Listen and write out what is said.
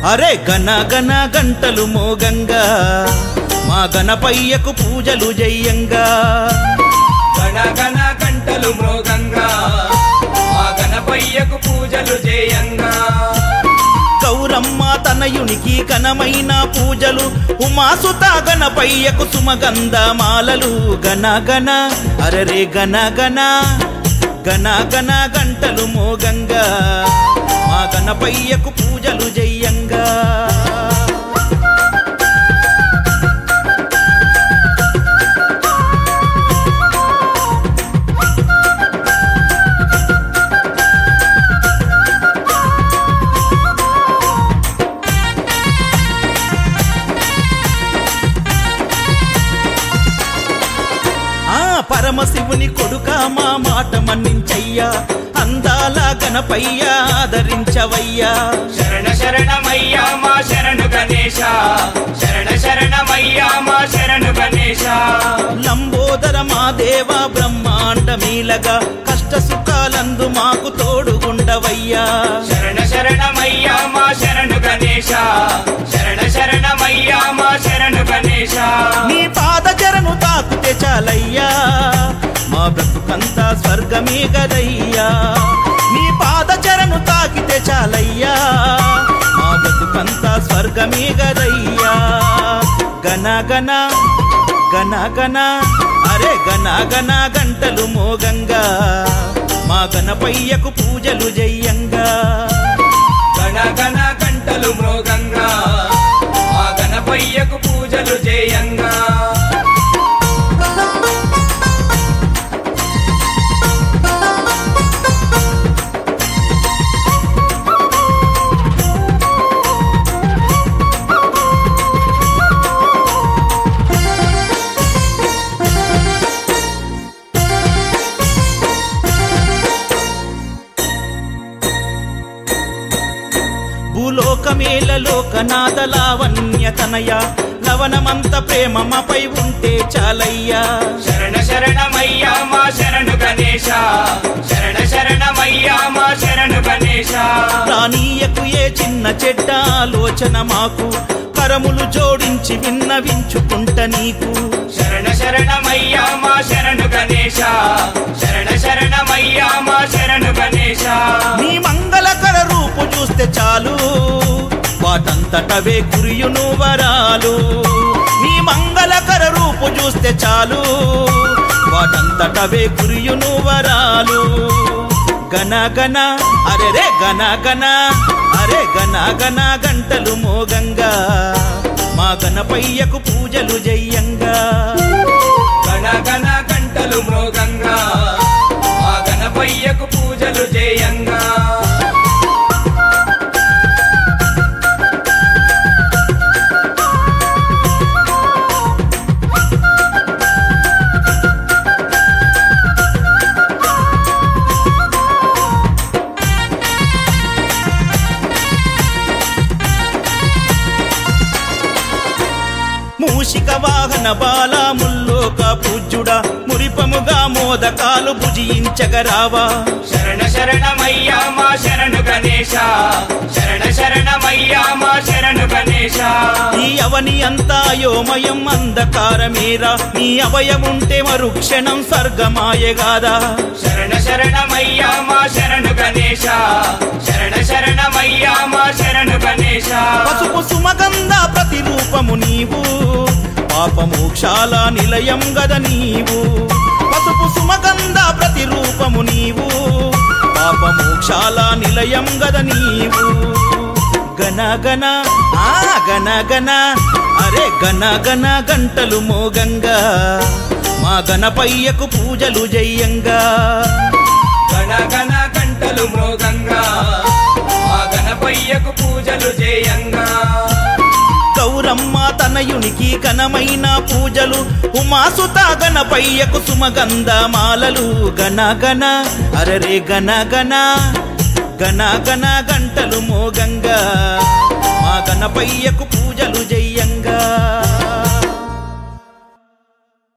అరే గన గన గంటలు మోగంగా మా గణపయ్యకు పూజలు జయ్యంగా గణ గణ గంటలు మృగంగా మా గణపయ్యకు పూజలు చేయంగా గౌరమ్మ తనయునికి ఘనమైన పూజలు ఉమాసుత గణపయ్యకు సుమగంధ మాలలు గన గన అరరే గన గన గన గన గంటలు మోగంగా మా గణపయ్యకు పూజలు జయ్యంగా ఆ పరమశివుని కొడుక మా మాట మన్నించయ్యా అందాల గణపయ్య ఆదరించవయ్యా శరణ శరణమయ్యా మా శరణు గణేశ శరణ శరణమయ్యా మా శరణు గణేశ లంబోదర మా దేవ బ్రహ్మాండమీలగా కష్ట సుఖాలందు మాకు తోడుగుండవయ్యా శరణ శరణమయ్యా మా శరణు గణేశ శరణ శరణమయ్యా మా శరణు గణేశ నీ పాద చరణు తాకుతే చాలయ్యా మా బ్రతుకంతా స్వర్గమే గదయ్యా నీ పాద చరణు తాకితే చాలయ్యా మా బ్రతుకంతా స్వర్గమే గదయ్యా గన గన గన గన అరే గన గన గంటలు మోగంగా మా గణపయ్యకు పూజలు జయ్యంగా గణ గణ గంటలు మృగంగా మా గణపయ్యకు పూజలు చేయంగా భూలోకమేల లోకనాథ లావణ్య తనయ లవణమంత ప్రేమ మాపై ఉంటే చాలయ్యా శరణ శరణమయ్యా మా శరణు గణేశ శరణ శరణమయ్యా మా శరణు గణేశ రానీయకు ఏ చిన్న చెడ్డ ఆలోచన మాకు కరములు జోడించి విన్నవించుకుంట నీకు శరణ శరణమయ్యా మా శరణు గణేశ శరణ శరణమయ్యా మా శరణు గణేశ నీ మంగళకర రూపు చూస్తే చాలు వాటంతటవే కురియును వరాలు నీ మంగళకర రూపు చూస్తే చాలు వాటంతటవే కురియును వరాలు గన గన అరే రే గన గన అరే గన గన గంటలు మోగంగా మా గణపయ్యకు పూజలు జయ్యంగా గణ గణ గంటలు మృగంగా మా గణపయ్యకు పూజలు చేయంగా మూషిక వాహన బాల ముల్లోక పూజ్యుడా మురిపముగా మోదకాలు భుజించగరావా శరణ శరణమయ్యా మా శరణు గణేశ శరణ శరణమయ్యా మా శరణు గణేశ ఈ అవని అంతా యోమయం అంధకారమేరా నీ అవయముంటే మరుక్షణం స్వర్గమాయగాదా శరణ శరణమయ్యా మా శరణు గణేశ శరణ శరణమయ్యా మా శరణు గణేశ పసుపు సుమగంధ ప్రతిరూపము నీవు పాపమోక్షాల నిలయం గద నీవు పసుపు సుమగంధ ప్రతిరూపము నీవు పాపమోక్షాల నిలయం గద నీవు గన గన ఆ గన గన అరే గన గన గంటలు మోగంగా మా గణపయ్యకు పూజలు జయ్యంగా గణ గణ గంటలు మృగంగా మా గణపయ్యకు పూజలు చేయంగా గౌరమ్మ తనయునికి ఘనమైన పూజలు ఉమాసుత గణపయ్యకు సుమగంధ మాలలు గన గన అరరే గన గన గన గన గంటలు మోగంగా మా గణపయ్యకు పూజలు జయ